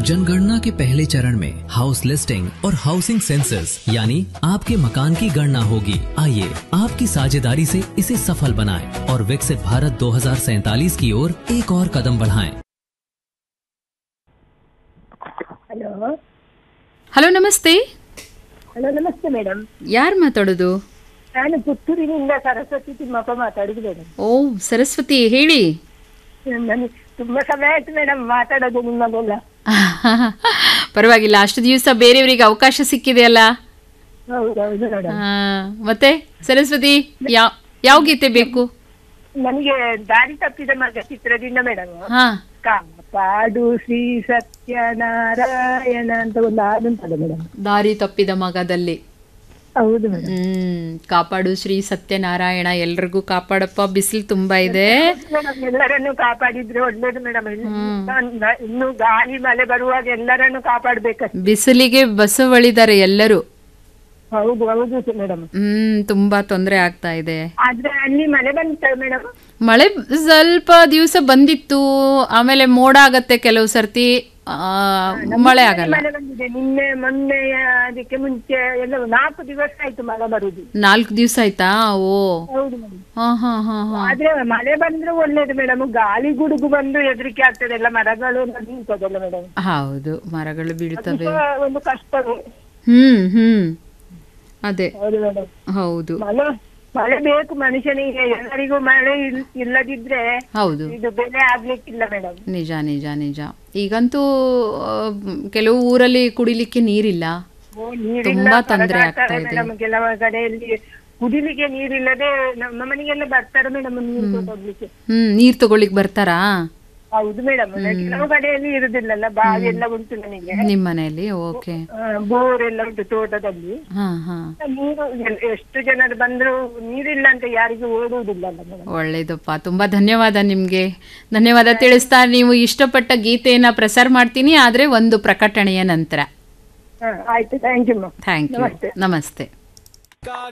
जनगणना के पहले चरण में हाउस लिस्टिंग और हाउसिंग सेंसस यानी आपके मकान की गणना होगी आइए आपकी साझेदारी से इसे सफल बनाएं और विकसित भारत 2047 की ओर एक और कदम बढ़ाएं। ಹಲೋ ಹಲೋ ನಮಸ್ತೆ ಹಲೋ ನಮಸ್ತೆ ಮೇಡಮ್ ಯಾರು ಮಾತಾಡೋದು ನಾನು ಪುತ್ತೂರಿನಿಂದ ಸರಸ್ವತಿ ತಿಮ್ಮಪ್ಪ ಮಾತಾಡುದು ಮೇಡಮ್ ಓ ಸರಸ್ವತಿ ಹೇಳಿ ನನಗೆ ತುಂಬಾ ಸಮಯ ಆಯ್ತು ಮೇಡಮ್ ಮಾತಾಡೋದು ನಿಮ್ಮದೆಲ್ಲ ಪರವಾಗಿಲ್ಲ ಅಷ್ಟು ದಿವಸ ಬೇರೆಯವರಿಗೆ ಅವಕಾಶ ಸಿಕ್ಕಿದೆಯಲ್ಲ ಹೌದೌದು ಮೇಡಮ್ ಆ, ಮತ್ತೆ ಸರಸ್ವತಿ ಯಾವ ಯಾವ ಗೀತೆ ಬೇಕು ನನಗೆ ದಾರಿ ತಪ್ಪಿದ ಮಗ ಚಿತ್ರದಿಂದ ಮೇಡಮ್ ಹಾ ಕಾಪಾಡು ಶ್ರೀ ಸತ್ಯನಾರಾಯಣ ಅಂತ ಒಂದು ಹಾಡುಂಟಲ್ಲ ಮೇಡಮ್ ದಾರಿ ತಪ್ಪಿದ ಮಗದಲ್ಲಿ ಹೌದು ಮೇಡಮ್ ಹ್ಮ್ ಕಾಪಾಡು ಶ್ರೀ ಸತ್ಯನಾರಾಯಣ ಎಲ್ರಿಗೂ ಕಾಪಾಡಪ್ಪ ಬಿಸಿಲು ತುಂಬಾ ಇದೆ ಮೇಡಮ್ ಎಲ್ಲರನ್ನು ಕಾಪಾಡಿದ್ರೆ ಒಳ್ಳೇದು ಮೇಡಮ್ ಇನ್ನು ಗಾಳಿ ಮಳೆ ಬರುವಾಗ ಎಲ್ಲರನ್ನು ಕಾಪಾಡ್ಬೇಕಷ್ಟೆ ಬಿಸಿಲಿಗೆ ಬಸವಳಿದ್ದಾರೆ ಎಲ್ಲರೂ ಹೌದು ಹೌದು ಮೇಡಮ್ ಹ್ಮ್ ತುಂಬಾ ತೊಂದರೆ ಆಗ್ತಾ ಇದೆ ಆದ್ರೆ ಅಲ್ಲಿ ಮಳೆ ಬಂತ ಮೇಡಮ್ ಮಳೆ ಸ್ವಲ್ಪ ದಿವಸ ಬಂದಿತ್ತು ಆಮೇಲೆ ಮೋಡ ಆಗತ್ತೆ ಕೆಲವು ಸರ್ತಿ ಆ, ಮಳೆ ಆಗಲ್ಲ ಮಳೆ ಬಂದಿದೆ ನಿನ್ನೆ ಮೊನ್ನೆ ಅದಕ್ಕೆ ಮುಂಚೆ ಎಲ್ಲ ನಾಲ್ಕು ದಿವಸ ಆಯ್ತು ಮಳೆ ಬರುದು ನಾಲ್ಕು ದಿವಸ ಆಯ್ತಾ ಓ ಹೌದು ಮೇಡಮ್ ಹಾ ಹಾ ಹಾ ಹಾ ಆದ್ರೆ ಮಳೆ ಬಂದ್ರೆ ಒಳ್ಳೇದು ಮೇಡಮ್ ಗಾಳಿ ಗುಡುಗು ಬಂದು ಹೆದರಿಕೆ ಆಗ್ತದೆ ಎಲ್ಲ ಮರಗಳು ಎಲ್ಲ ನಿಂತದಲ್ಲ ಮೇಡಮ್ ಹೌದು ಮರಗಳು ಬೀಳ್ತವೆ ಒಂದು ಕಷ್ಟವೇ ಹ್ಮ್ ಹ್ಮ್ ಅದೇ ಹೌದು ಮೇಡಮ್ ಹೌದು ಮಳೆ ಮಳೆ ಬೇಕು ಮನುಷ್ಯನಿಗೆ ಎಲ್ಲರಿಗೂ ಮಳೆ ಇಲ್- ಇಲ್ಲದಿದ್ರೆ ಹೌದು ಇದು ಬೆಲೆ ಆಗ್ಲಿಕ್ಕಿಲ್ಲ ಮೇಡಮ್ ನಿಜ ನಿಜ ನಿಜ ಈಗಂತೂ ಆ, ಕೆಲವು ಊರಲ್ಲಿ ಕುಡಿಲಿಕ್ಕೆ ನೀರಿಲ್ಲ ತುಂಬಾ ತೊಂದ್ರೆ ಆಗ್ತಾ ಇದೆ. ಮೇಡಮ್ ಕೆಲವು ಕಡೆಯಲ್ಲಿ ಕುಡಿಲಿಕ್ಕೆ ನೀರಿಲ್ಲದೆ ನಮ್ಮ ಮನೆಗೆಲ್ಲ ಬರ್ತಾರೆ ಮೇಡಮ್ ನೀರು ಕೊಡೋಗ್ಲಿಕ್ಕೆ ಹ್ಮ್ ನೀರ್ ತಗೊಳ್ಳಿಕ್ ಬರ್ತಾರಾ ಹೌದು ಮೇಡಮ್ ಕೆಲವು ಕಡೆಯಲ್ಲಿ ಇರುದಿಲ್ಲಲ್ಲ ಬಾವಿ ಎಲ್ಲ ಉಂಟು ನನಗೆ ನಿಮ್ ಮನೆಯಲ್ಲಿ ಓಕೆ ಬೋರ್ ಎಲ್ಲ ಉಂಟು ತೋಟದಲ್ಲಿ ಹಾ ಹಾ ನೀರು ಎಲ್- ಎಷ್ಟು ಜನರು ಬಂದ್ರು ನೀರಿಲ್ಲ ಅಂತ ಯಾರಿಗೂ ಓಡುವುದಿಲ್ಲಲ್ಲ ಮೇಡಮ್ ಒಳ್ಳೇದಪ್ಪ ತುಂಬಾ ಧನ್ಯವಾದ ನಿಮ್ಗೆ ಧನ್ಯವಾದ ತಿಳಿಸ್ತಾ ನೀವು ಇಷ್ಟಪಟ್ಟ ಗೀತೆಯನ್ನ ಪ್ರಸಾರ ಮಾಡ್ತೀನಿ ಆದ್ರೆ ಒಂದು ಪ್ರಕಟಣೆಯ ನಂತರ ಆಯ್ತು thank you ma'am thank you ನಮಸ್ತೆ. ನಮಸ್ತೆ